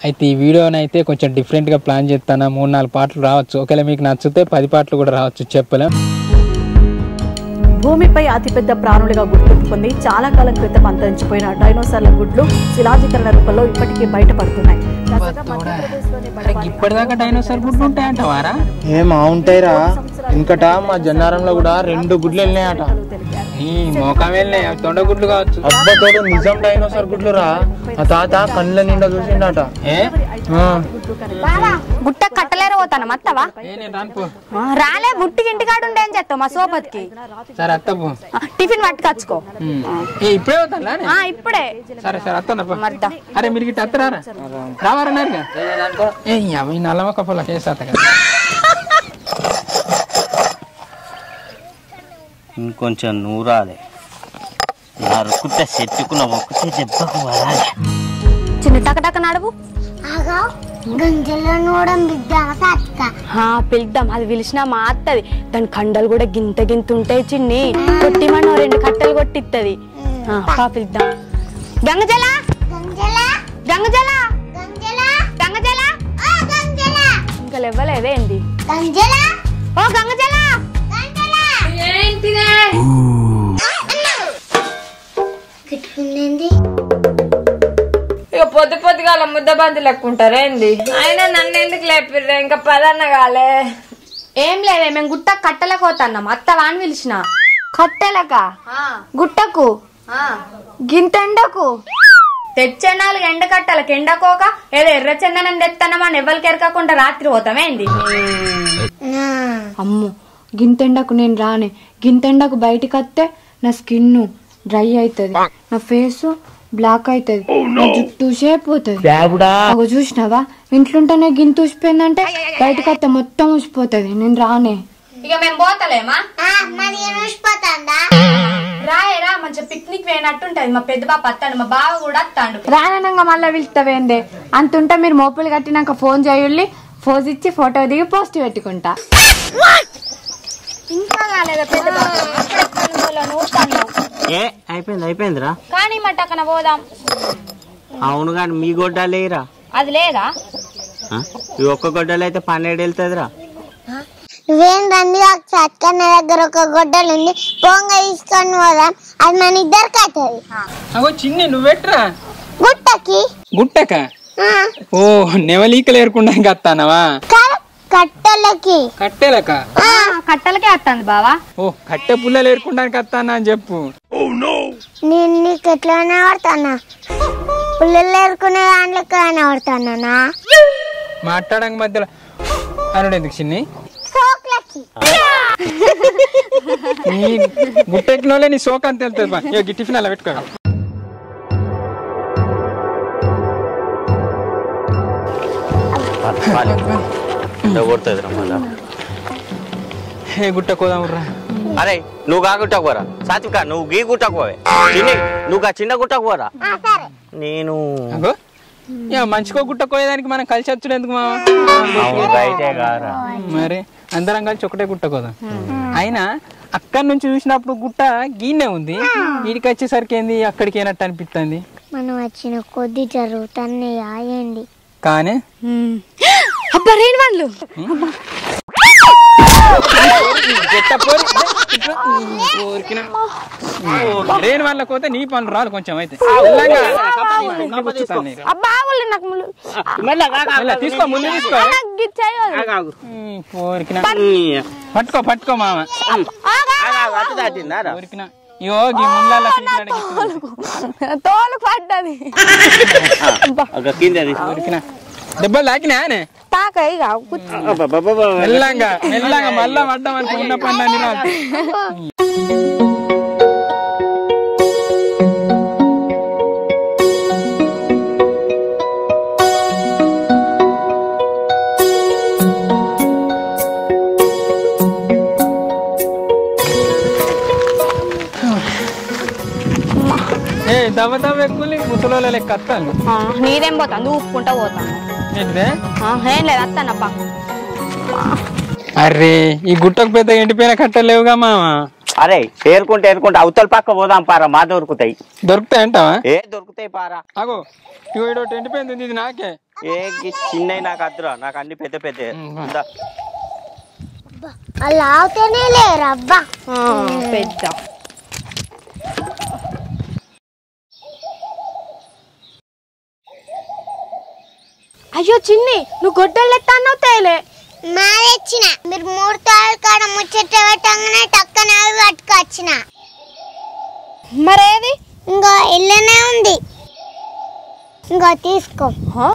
అయితే ఈ వీడియోని అయితే కొంచెం డిఫరెంట్గా ప్లాన్ చేస్తాను మూడు నాలుగు పాటలు రావచ్చు ఒకవేళ మీకు నచ్చితే పది పాటలు కూడా రావచ్చు చెప్పలేం భూమిపై అతిపెద్ద ప్రాణులుగా గుర్తింపు పొంది చాలా కాలం క్రితం అంతరించిపోయిన డైనోసార్ల గుడ్లు శిలాజీకరణ రూపంలో ఇప్పటికీ బయటపడుతున్నాయి తాజాగా మధ్యప్రదేశ్లోని బడవాని ఇప్పటిదాకా డైనోసార్ గుడ్లు ఉంటాయంటవారా ఏమా ఉంటాయిరా ఇంకట మా జన్నారంలో కూడా రెండు గుడ్లు వెళ్ళినాయట తెలిపారు నీ మోకాం వెళ్ళినాయి అవి తొండ గుడ్లు కావచ్చు అబ్బతోడు నిజం డైనోసార్ గుడ్లు రా మా తాత కళ్ళ నిండా చూసిండట ఏ ఆ. గుడ్లు కనిపించాయి గుట్ట కట్టలేరు పోతాను మత్తవా ఏ నేను రాను పో రాలే బుట్టికి ఇంటికాడు ఉండే అని చెప్తావు మా సోపతికి సరే అత్త పో ఆ, టిఫిన్ పట్టుకొచ్చుకో ఉమ్. ఏ ఇప్పుడే అవుతా ఆ, ఇప్పుడే సరే సరే అత్తనప్ప మరిదా. అరే మీరు గిట్ట అత్తరారా రావారన్నారుగా ఏ అవి నల్లమ కప్పల కేసు కదా ఇంకొంచెం నూరాలి నరుకుతే చెట్టుకున్న ఒక్కతే దెబ్బకు వరాలి చిన్న టక నడువు ఆగా గంజలో నూడం బిడ్డ సత్క ఆ, పిలుద్దాం అది పిలిచినా మా అత్తది దాని కండలు కూడా గింత గింత ఉంటాయి చిన్ని కొట్టిమనో రెండు కట్టలు కొట్టిత్తది ఆ, పా పిలుద్దాం గంగజల గంజల గంగజల గంజల గంగజల ఓ గంజల ఇంకా లేవలేదేంది గంజల ఓ గంగజల గంజల కిట్టుకుందేంది ఇక పొద్దు పొద్దుగాల ముద్ద బంతి లెక్కుంటారు ఏంది అయినా నన్ను ఎందుకు లేపిర్రే ఇంకా పదన్న కాలే ఏం లేదే మేము గుట్ట కట్టెలకు పోతాన్నాం అత్త వాని పిలిచిన కట్టెలక గుట్టకు గింతెండకు తెచ్చే నాలుగు ఎండ కట్టలకు ఎండకోక ఏదో ఎర్ర చందనం తెత్తనమని ఎవరికి ఎరకకుండా రాత్రి పోతామేంది అమ్మో గింతెండకు నేను రానే గింతెండకు బయటికి వస్తే నా స్కిన్ డ్రై అవుతుంది నా ఫేస్ బ్లాక్ అవుతుంది నా జుట్టు షేప్ పోతుంది అగో చూసినావా ఇంట్లుంటేనే గింత ఊసిపోయిందంటే బయటకు వస్తే మొత్తం ఊసిపోతుంది నేను రానే ఇక మేము పోతలేమా ఆ, మరి ఏం ఊసిపోతుందా రాయే రా మంచిగా పిక్నిక్ పోయినట్టుంటది మా పెద్ద బాప అత్తాడు మా బావ కూడా అత్తాడు రానంగా మళ్ళీ పిలుస్తావేందే అంతుంటే మీరు మోపులు కట్టినాక ఫోన్ చేయుల్లి ఫోజ్ ఇచ్చి ఫోటో దిగి పోస్ట్ పెట్టుకుంటా ఇంకా కాలేదా పెద్ద ఏ అయిపోయింది అయిపోయిందిరా కానీ మట్టకన పోదాం అవును కానీ మీ గొడ్డలేరా అది లేదా ఈ ఒక్క గొడ్డలు అయితే పన్నెండు వెళ్తుందిరా నువ్వేం రంది సత్క నా దగ్గర ఒక గొడ్డలు ఉంది పొంగ తీసుకొని పోదాం అది మన ఇద్దరికి అవుతుంది అగో చిన్ని నువ్వెట్రా గుట్టకి గుట్టక ఆ, ఓ నెవలీకలు ఏరుకుండానికి వస్తానవా కర- కట్టెలకి కట్టెలక కట్టలకే వస్తుంది బావా ఓ కట్టె పుల్లలు ఏరుకుండానికి వస్తానా అని చెప్పు నేను నీకు ఎట్లా కనబడతానా పుల్లలు ఏరుకునే దాంట్లో కనబడతానా మాట్లాడక మధ్యలో అనుడు ఎందుకు చిన్ని సోక్లకి నీ గుట్టెక్కినోలే నీ సోక అంత వెళ్తుంది బా ఇగో ఈ టిఫిన్ అలా పెట్టుకో కొడుతుందిరా మళ్ళా ఏ గుట్ట కోదామురా అరే నువ్వు గా గుట్టకు పోరా సాత్విక నువ్వు గీ గుట్టకు పోవే చిన్ని నువ్వు ఆ చిన్న గుట్టకు పోరా సరే నేను అగో ఇక మంచికో గుట్ట కోయడానికి మనం కలిసి వచ్చుడు ఎందుకు మావా అవును రైతే గారా మరి అందరం కలిసి ఒకటే గుట్ట కోదాం అయినా అక్కడి నుంచి చూసినప్పుడు గుట్ట గీనే ఉంది వీడికి వచ్చేసరికి ఏంది అక్కడికి ఏనట్టు అనిపిస్తుంది మనం వచ్చిన కొద్ది జరుగుతున్నాయి ఆయండి కానీ అబ్బా రేణి వాళ్ళు రేని వాళ్ళ పోతే నీ పనులు రాలు కొంచెం అయితే మెల్లగా. నీ కూర్చుతాను నీకు. అబ్బా వాళ్ళు నాకు ముళ్ళు. మెల్ల, తీసుకో ముందు తీసుకో నాకు గిచ్చేయదు. ఈ కోరికిన పట్టుకో పట్టుకో మామ కోరికిన ఇగో గీ ముందాల సీట్లాడ తోలు పడ్డది కింద కోరికిన దెబ్బలు తాకినా ఆనే? తాక ఇక కూర్చో. మెల్లంగా మెల్లంగా మళ్ళా పడ్డాం అనుకో ఉన్న పనులన్నీ రాదు ఏ దవ్వ దవ్వ ఎక్కువ ముసలోళ్ళ లెక్క అత్తాను ఆ, నీదేం పోతా నువ్వు ఊపుకుంటా పోతాను ఏంటిదే ఆ, ఏం లేదు వస్తానబ్బా అరే ఈ గుట్టకు పెద్ద ఎండిపోయిన కట్టలేవుగా మామ అరే ఏరుకుంటే ఏరుకుంటే అవతల పక్క పోదాం పారా మా దొరుకుతాయి దొరుకుతాయి అంటావా ఏ దొరుకుతాయి పారా అగో ఇగో ఇడో టెంట్ పోయింది ఉంది, ఇది నాకే ఏ చిన్నవి నాకు అద్దురా నాకు అన్ని పెద్ద పెద్ద ఇందా. అలా అవుతేనే లేరు అబ్బా పెద్ద అయ్యో చిన్ని నువ్వు గొడ్డలు ఎత్తా అన్నావు తేలే మారెచ్చిన మీరు మూడు తాళ్ళ కాడ ముచ్చట పెట్టంగానే టక్కన అవి పట్టుకొచ్చిన మరేది ఇంకో ఇల్లనే ఉంది ఇంకో తీసుకో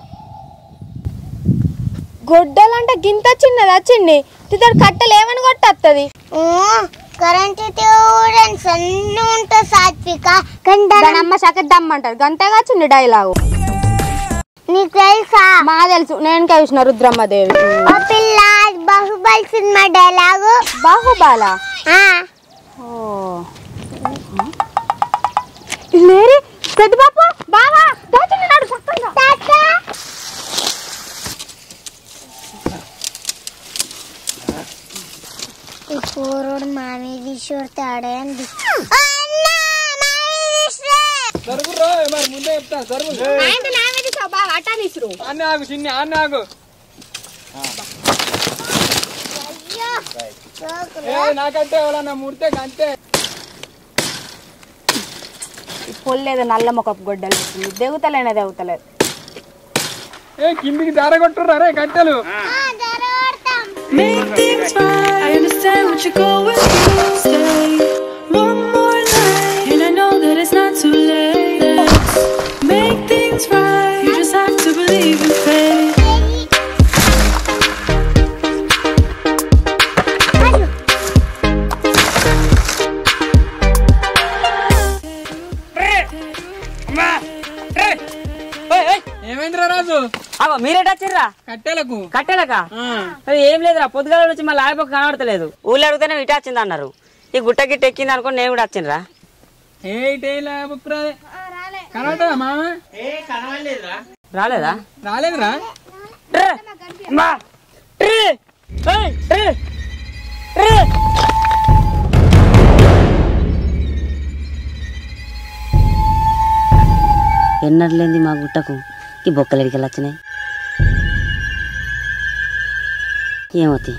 గొడ్డలంటే గింత చిన్నదా చిన్ని తితడు కట్టెలు ఏమని కొట్టత్తది ఓ కరెంట్ చూడండి సన్న ఉంటుంది సాత్విక గంట అమ్మ సకట్ దమ్మంటారు గంతగా చిన్ని డైలాగు నీకు తెలుసా మా తెలుసు నేను చూసిన రుద్రమ్మదేవి ఓ పిల్ల అది బాహుబలి సినిమా డైలాగు బాహుబాల ఆ, లేరి పెద్ద బాపు బావా దాచిని నాడు పక్కన తాత. ఈ కూరోడు మామి తీసుకొడతాడే అంది జరుగుర్రో మరి ముందే చెప్తా జరుగు బాగా అటా తీసురు అన్న ఆగు చిన్ని అన్న ఆగు ఏ నాకంటే ఎవరన్నా ముడితే అంతే పొల్లేదు నల్ల మొక్క గొడ్డలు పెట్టింది దెగుతలేనే దెగుతలేదు ఏ కిందికి జారగొట్టుర్రా రే కట్టెలు Make things right. I understand what you're going through. Stay one more night, and I know that it's not too late. Let's make things right. You just have to believe in fate. ఏమైందిరా రాజు అగో మీరేట వచ్చిర్రా కట్టెలకు కట్టెలకా ఆ. అది ఏం లేదురా పొద్దుగాల నుంచి మళ్ళీ ఆయపక్క కనబడతలేదు ఊళ్ళో అడిగితేనే ఇటు వచ్చింది అన్నారు ఈ గుట్ట గిట్ట ఎక్కింది అనుకుని నేను కూడా వచ్చిండ్రా ఏ ఇటేలా బుక్కురాదే కనబడదా మామ రాలేదా రాలేదురా రే! అమ్మా! రే! ఏయ్! రే! రే! ఎన్నర్లేంది మా గుట్టకు ఈ బొక్కలు ఎడికెళ్ళి వచ్చినాయి ఏమవుతాయి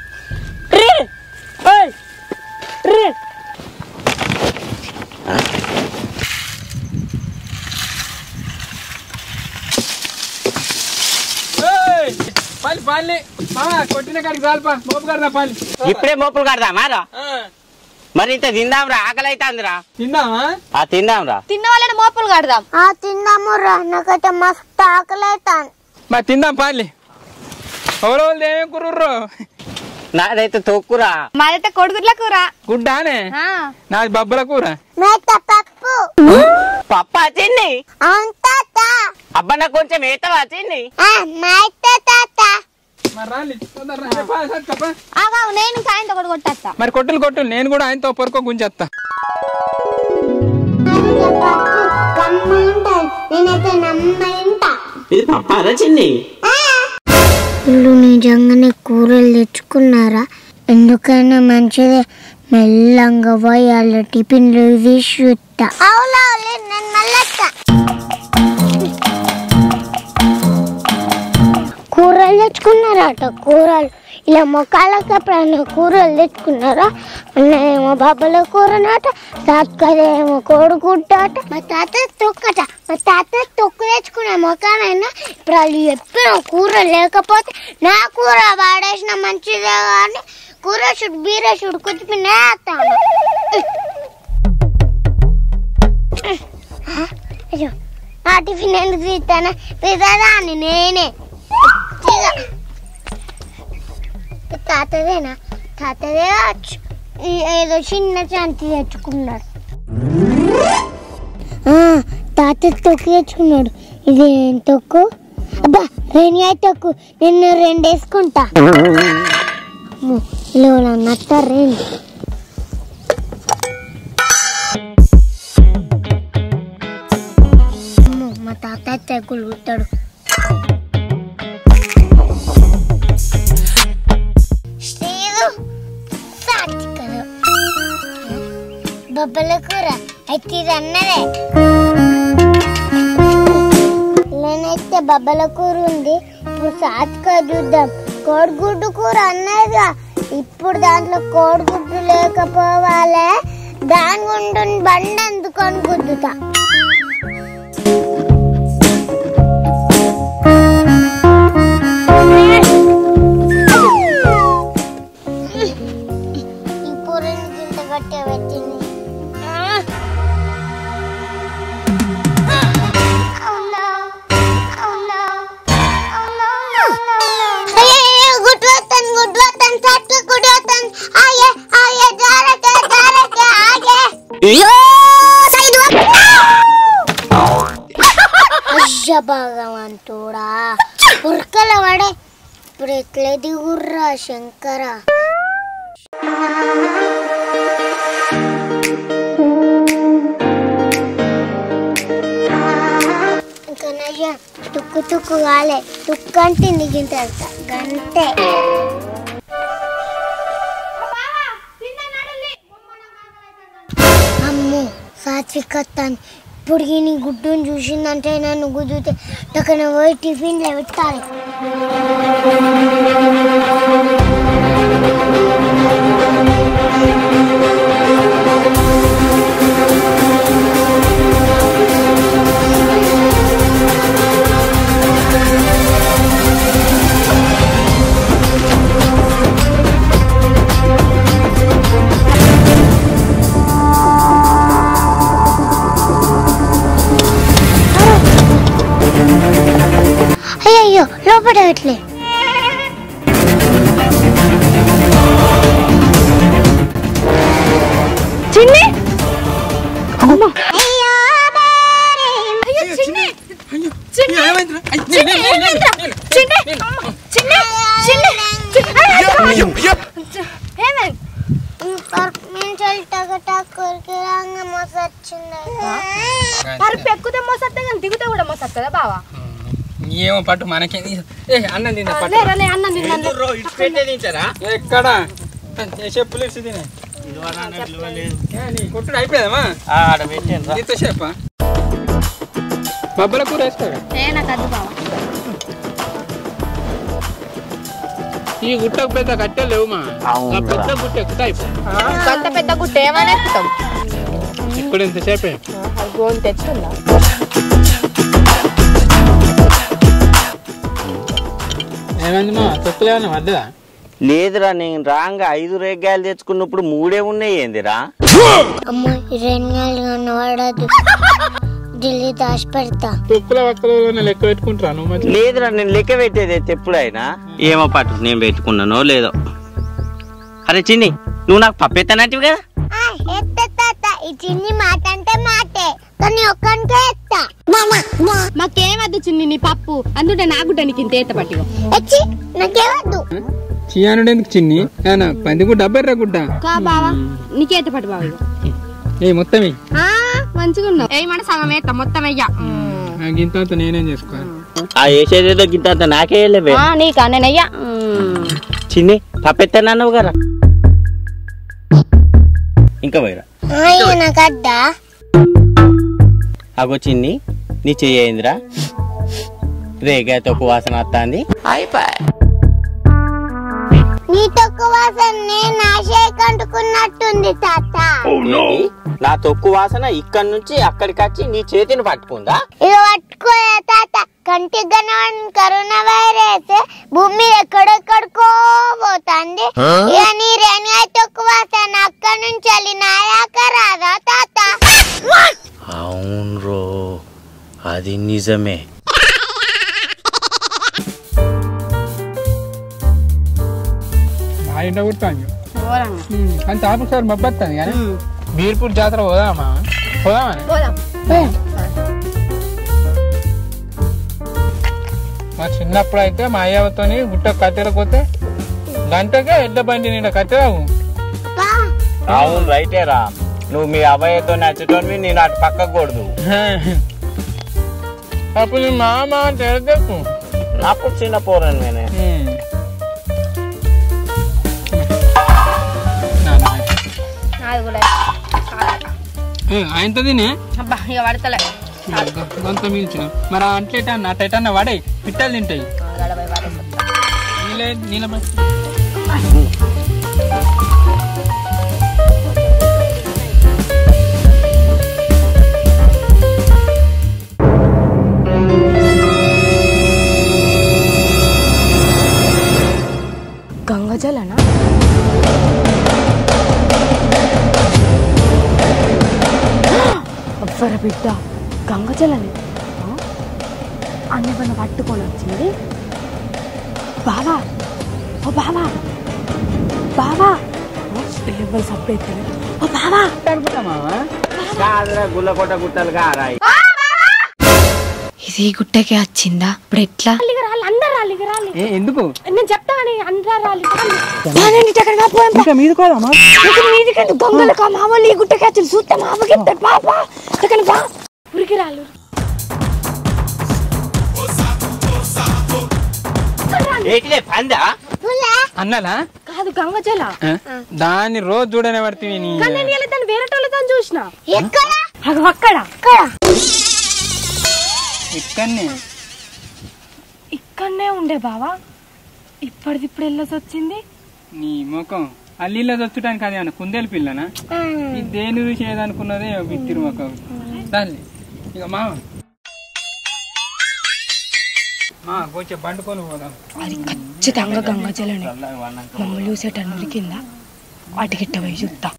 ఏయ్! పాలి పాలి మామ కొట్టిన కాడికి చాలుపా మోపు కడదా పాలి ఇప్పుడే మోపులు కడదామా రా ఆ, మరి ఇంత తిందాంరా ఆకలి అవుతుందిరా తిందామా ఆ తిందాంరా తిన్న వాళ్ళని మోపులు కడదాం ఆ తిందాము రా నాకైతే మస్తు ఆకలి అవుతాను మరి తిందాం పాలి ఎవరో వాళ్ళు ఏమేం కుర్రుర్రో నాదైతే తొక్కురా మాదైతే కొడుకుట్ల కూర గుడ్డానే నాది బబ్బల కూర మేత పప్పు పప్ప వచ్చింది అవును తాత అబ్బా నాకు కొంచెం ఏతవా వచ్చింది ఆ, మేత తాత మరి రాలి తొందరరా. ఏ, పా, సత్తా, పా. ఆగా నేను సాయంత్రం ఒకటి కొట్టేస్తా మరి కొట్టులు కొట్టులు నేను కూడా ఆయనతో పొరుకో గుంజేస్తా పప్పు కమ్మ ఉంటుంది నేనైతే నమ్మంటా ఇది పప్ప వచ్చింది వీళ్ళు నిజంగానే కూరలు తెచ్చుకున్నారా ఎందుకైనా మంచిదే మెల్లంగా పోయి వాళ్ళ టిఫిన్లు తీసి చూస్తా అవులవులే నేను మళ్ళొస్తా కూరలు తెచ్చుకున్నారట కూరలు ఇలా మొక్కలకి ఎప్పుడైనా కూరలు తెచ్చుకున్నారా ఏమో బాబాల కూరనట తాతకదేమో కోడిగుడ్డ అట మా తాత తొక్కట మా తాత తొక్కు తెచ్చుకున్న మొక్కనైనా ఇప్పుడు వాళ్ళు చెప్పిన కూర లేకపోతే నా కూర వాడేసిన మంచిదే కానీ కూర చూడు బీర చూడు కొద్దిగా వేస్తాను అయ్యో నా టిఫిన్ ఎందుకు తీస్తానా తీసేదాన్ని నేనే తీగా. తాతదేనా తాతదే కావచ్చు. ఈ- ఏదో చిన్న చాంతి తెచ్చుకున్నాడు ఆ, తాత తొక్కు తెచ్చుకున్నాడు ఇది ఏం తొక్కు అబ్బా రేణియా తొక్కు నేను రెండు వేసుకుంటా అమ్మో, ఇలా నత్త రేణి అమ్మో, మా తాత తెగులు కుట్టాడు శ్రీదు సాటికలు బబ్బల కూర అయితే ఇది అన్నదే నేనైతే బబ్బల కూర ఉంది ఇప్పుడు సాత్కా చూద్దాం కోడిగుడ్డు కూర అన్నదిగా ఇప్పుడు దాంట్లో కోడిగుడ్డు లేకపోవాలే దాని గుండు బండి అందుకొని గుద్దుతా ఈ కూరని గింత కట్టే పెట్టింది గుడ్ వతన్ గుడ్ వతన్ సట్ గుడ్ వతన్ ఆయే ఆయే జారకే జారకే ఆగే అయ్య భగవంతుడా ఉరకల వాడే ఇప్పుడు ఎట్లా దిగుర్రా శంకరా ఇంకా నయ్య తుక్కు తుక్కు కాలే తుక్కు అంటే దిగిన తర్వాత గంటే అమ్మో సాత్వికత్తాను ఇప్పుడు ఈ నీ గుడ్డుని చూసిందంటే నన్ను గుద్దుతే టక్కన పోయి టిఫిన్లో పెట్టాలి అయ్యయ్యో లోపల పెట్టలే చిన్ని అమ్మా ఎక్కుతే మోసత్తే కానీ దిగుతే కూడా మోసత్తదా బావా ఏమో పట్టు మనకే ఏ అన్నం తిందా పట్టు లేరా లే అన్నం తిన్నాను ఎక్కడ ఏ చెప్పులు ఇచ్చి తినే ఏ, నీ కొట్టుడు అయిపోయాదమ్మా ఆడ పెట్టాను నీతో చెప్పా బబ్బల కూర వేసుకోగా ఏ నాకు అద్దు బావా ఈ గుట్టకు పెద్ద కట్టె లేవు మా అవును ఆ పెద్ద గుట్ట ఎక్కుతా అయిపోయి అంత పెద్ద గుట్ట ఏమైనా ఎక్కుతాం ఇప్పుడు ఎంతసేపే గోన్ తెచ్చుందా ఏమైంది మా తొక్కులు ఏమన్నా పడ్డదా లేదురా నేను రాంగా ఐదు రేగాయలు తెచ్చుకున్నప్పుడు మూడే ఉన్నాయి ఏందిరా అమ్మ ఈ రెండు నెలలు వాడద్దు ఢిల్లీ దాచి పెడతా తొక్కుల వక్కల లెక్క పెట్టుకుంటారా నువ్వు మంచి లేదురా నేను లెక్క పెట్టేది అయితే ఎప్పుడైనా ఏమో పట్టు నేను పెట్టుకున్నానో లేదో అరే చిన్ని నువ్వు నాకు పప్పెత్తనట్టు కదా ఎత్త ఈ చిన్ని మాట అంటే మాటే కానీ ఒక్కనికే ఎత్తా మాకేమద్దు చిన్ని నీ పప్పు అందుకే నాకు నీకు ఇంత ఏత పట్టిగో ఎచ్చి నాకేవద్దు చియానుడు ఎందుకు చిన్ని ఏనా పంది గుడ్డ అబ్బర్రా గుడ్డ కా బావా నీకేత పట్టు బావ ఇగో. ఏ మొత్తం ఇయ్యి. ఆ మంచిగా ఉన్నావు ఏ మన సగం ఏత మొత్తం అయ్యా ఆ గింత నేనేం చేసుకోవాలి ఆ వేసేదేదో గింత అంత నాకే వెళ్ళవే నీకా నేనయ్యా చిన్ని పప్పెత్తనన్నావు కదా ఇంకా పోయిరా అయ్యో నాకు అద్దా అగో చిన్ని నీ చెయ్యిందిరా రేగాయతో వాసన వస్తుంది నీ తొక్కు వాసన నేను నాశేక్ అంటుకున్నట్టుంది తాత ఏంటి? నా తొక్కు వాసన ఇక్కడి నుంచి అక్కడికి వచ్చి నీ చేతిని పట్టుకుందా ఇక పట్టుకోలే తాత కంటికి కనబడిన కరోనా వైరస్ భూమి మీద ఎక్కడెక్కడికో పోతుంది ఇక నీ రేణుగా తొక్కు వాసన అక్కడి నుంచి వెళ్ళి నాయాక రాదా తాత అవును రో అది నిజమే మా ఇంట కుడతాను కానీ తాపసారి మబ్బత్తాను కానీ బీర్పూర్ జాతర పోదామా పోదామని మా చిన్నప్పుడు అయితే మా అయ్యవతోని గుట్ట కట్టెలకపోతే గంటకే ఎడ్ల బండి నిండా కట్టెరావు అవును రైటేరా నువ్వు మీ అబ్బాయితో నచ్చటోని నేను అటు పక్కకూడదు అప్పుడు నీ మామ అంటే ఎడదెక్కు అప్పుడు చిన్న పోరను నేనే ఏ, ఆయనతో తినే అబ్బా ఇక పడతలే కొంత మిల్చిన మరి ఆ అంట్లేటన్నా అట్టేటన్నా వాడే పిట్టలు తింటాయి నీళ్ళే నీళ్ళ గంగజలనా అవ్వర బిడ్డ గంగజలని అన్నవన్న పట్టుకొని వచ్చింది బావా ఓ బావా బావా ఎవరు సపరేట్ ఓ బావా గుల్లకొట్ట గుట్టలు కారాయి ఇది గుట్టకే వచ్చిందా ఇప్పుడు ఎట్లా అందరు రాలి రాలి ఏ ఎందుకు నేను చెప్తాను అందరు రాలి ఇంకా మీది కోదమ్మా మీదికెందుకు దొంగలకా మామూలు ఈ గుట్టకి వచ్చి చూస్తే మామకి ఇస్తారు పాప ఇక్కడ బా ఉరికి రాలు ఏంటిదే పందా అన్నలా కాదు గంగజల ఆ? దాన్ని రోజు చూడనే పడుతుంది నీ కానీ నేను ఇలా దాన్ని వేరే వాళ్ళతో చూసిన ఎక్కడ అగో అక్కడ ఎక్కడ ఇక్కడనే ఇక్కడనే ఉండే బావా ఇప్పటిది ఇప్పుడు వెళ్ళొసి వచ్చింది నీ ముఖం అల్లీలో చచ్చడానికి అది అన్న కుందేలు పిల్లనా ఈ దేని చూసి ఏదనుకున్నదే బిత్తిరు ముఖం దాన్ని ఇక మా మా కొంచెం పండుకొని పోదాం అది ఖచ్చితంగా గంగజలనే మమ్మల్ని చూసేటన్నుల కింద వాటికిట్ట పోయి చూస్తా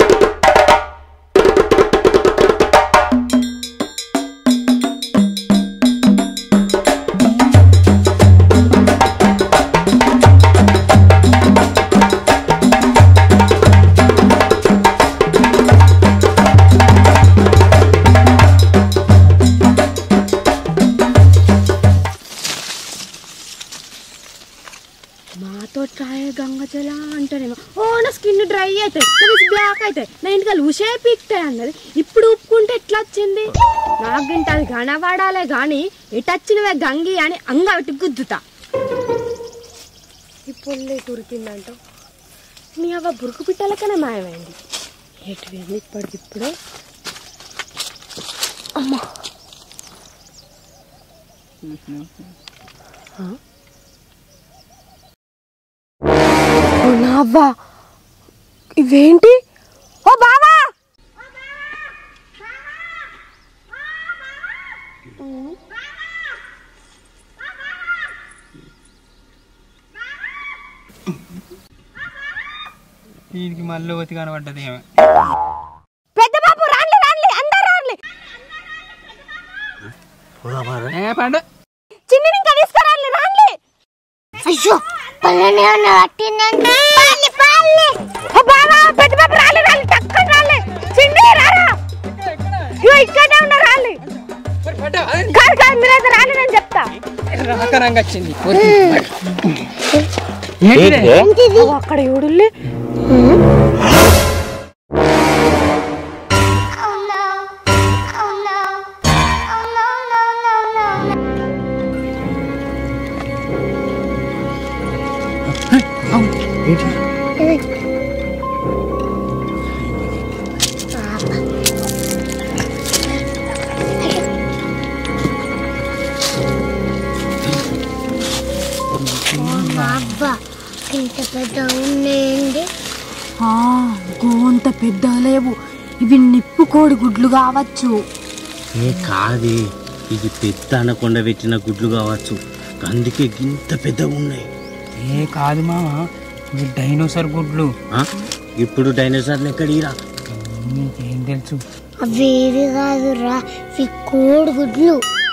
మాతో ట్రై గంగజల అంటానేమో ఓ నా స్కిన్ డ్రై అవుతాయి నా బ్లాక్ అవుతాయి నా ఇంటికి ఉషే పీక్తాయి అన్నది ఇప్పుడు ఉప్పుకుంటే ఎట్లా వచ్చింది నాకింట అది కనబడాలే గాని ఎటు వచ్చినవే గంగి అని అంగ పెట్టి గుద్దుతా ఇప్పుడు ఉరికిందంట నీ అవ్వ బురుకు పిట్టలకనే మాయమైంది ఎటు వెళ్ళి ఇప్పటికిప్పుడు అమ్మా ఓ నావ్వా ఇవేంటి ఓ బావా వీడికి మళ్ళీ ఒతి కనబడ్డది ఏమే పెద్ద బాబు రాన్లే రాన్లే అందరు రాన్లే ఏ పండు చిన్ని ఇంకా తీసుకురాన్లే రాన్లే అయ్యో పల్లెనే ఉన్న పట్టిందంటే పాలి పాలి ఓ బావా పెద్ద బాబు రాలే రాలే టక్కన రాలే చిన్ని రారా ఇగో ఇక్కడే ఉన్న రాలే కాదు కాదు మీరైతే రాలే నేను చెప్తా రాకరంగా వచ్చింది ఓ, అక్కడ చూడులే అబ్బా ఇంత పెద్ద ఉన్నాయండి గోంత పెద్ద లేవు ఇవి నిప్పు కోడి గుడ్లు కావచ్చు ఏ కాదే ఇది పెద్ద అనకొండ పెట్టిన గుడ్లు కావచ్చు అందుకే ఇంత పెద్దగా ఉన్నాయి ఏ కాదు మామ ఇవి డైనోసార్ గుడ్లు ఆ? ఇప్పుడు డైనోసార్లు ఎక్కడిరా నీకేం తెలుసు అవి ఏవి కాదురా ఇవి కోడిగుడ్లు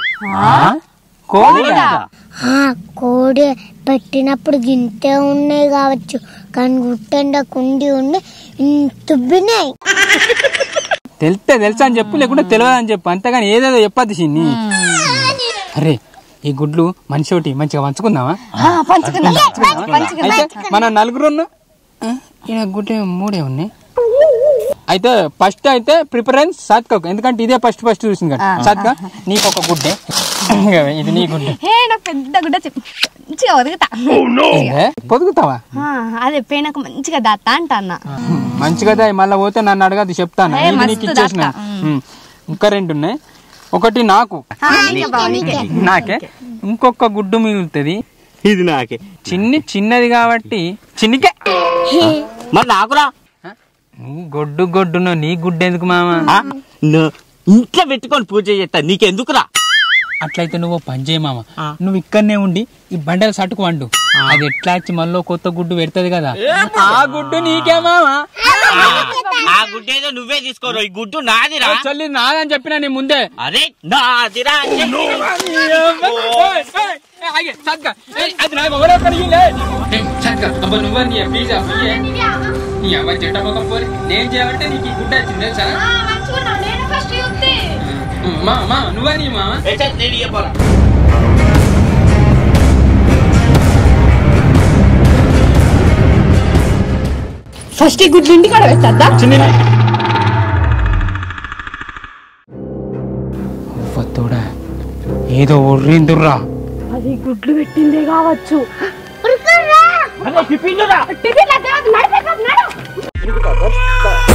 కోడిగా ఆ, కోడి పెట్టినప్పుడు గింతే ఉన్నాయి కావచ్చు కానీ గుట్టండ కుండి ఉండి తుబ్బినాయి తెలితే తెలుసా అని చెప్పు లేకుంటే తెలియదు అని చెప్పు అంతేగాని ఏదేదో చెప్పద్దు చిన్ని అరే ఈ గుడ్లు మనిషి ఒకటి మంచిగా పంచుకుందామా అయితే మన నలుగురు ఉన్నాం. ఆ, ఈడ గుడ్లు మూడే ఉన్నాయి అయితే ఫస్ట్ అయితే ప్రిఫరెన్స్ సాత్కకు ఎందుకంటే ఇదే ఫస్ట్ ఫస్ట్ చూసింది కదా సాత్క నీకు ఒక గుడ్డే ఇది నీ గుడ్డే హే నాకు పెద్ద గుడ్డ చెప్పి మంచిగా ఒదుగుతా ఏందే? పొదుగుతావా ఆ, అదే పోయినాక మంచిగా దాత్తా అంట అన్న మంచిగా దా, మళ్ళా పోతే నన్ను అడగదు చెప్తాను ఏ, ఇది మస్తు నీకు ఇచ్చేసిన దాకా. ఉమ్. ఇంకా రెండు ఉన్నాయి ఒకటి నాకు ఆ, నీకే బావ, నీకే. నాకే ఇంకొక గుడ్డు మిగులుతుంది ఇది నాకే చిన్ని చిన్నది కాబట్టి చిన్నికే మరి నాకురా నువ్వు గొడ్డు గొడ్డునో నీ గుడ్డు ఎందుకు మామ ఆ? ను- ఇంట్లో పెట్టుకొని పూజ చేస్తా నీకెందుకురా అట్లయితే నువ్వు ఓ పని చేయ మామ నువ్వు ఇక్కడనే ఉండి ఈ బండల సటుకు వండు అది ఎట్లా వచ్చి మళ్ళీ కొత్త గుడ్డు పెడుతుంది కదా ఆ గుడ్డు నీకే మామ ఆ గుడ్డు ఏదో నువ్వే తీసుకోరు ఈ గుడ్డు నాదిరా చల్లి నాదని చెప్పినా నీ ముందే అరే నాదిరా అని చెప్పి. ఓయ్, ఓయ్, ఏ, ఆగే, చక్కగా. ఏ, అది నాకు ఎవరో ఒకరు ఇయ్యలే. ఏ, చక్కగా. అబ్బా, నువ్వా నీ ప్లీజ్ అయ్యే నీ అవ్వ చెడ్డ మొఖం పోరి నేను చేయాలంటే నీకు ఈ గుడ్డ వచ్చింది తెలుసా మా మా నువ్వా నీ మామ ఏ, చల్, నేను ఇయ్యపోరా. ఫస్ట్ ఈ గుడ్లు ఇంటికాడ పెట్టద్దా తోడా ఏదో ఒర్రిందుర్రా అది గుడ్లు పెట్టిందే కావచ్చు ఉరుకురా. టిఫిన్ నడిపే కాదు, నడు.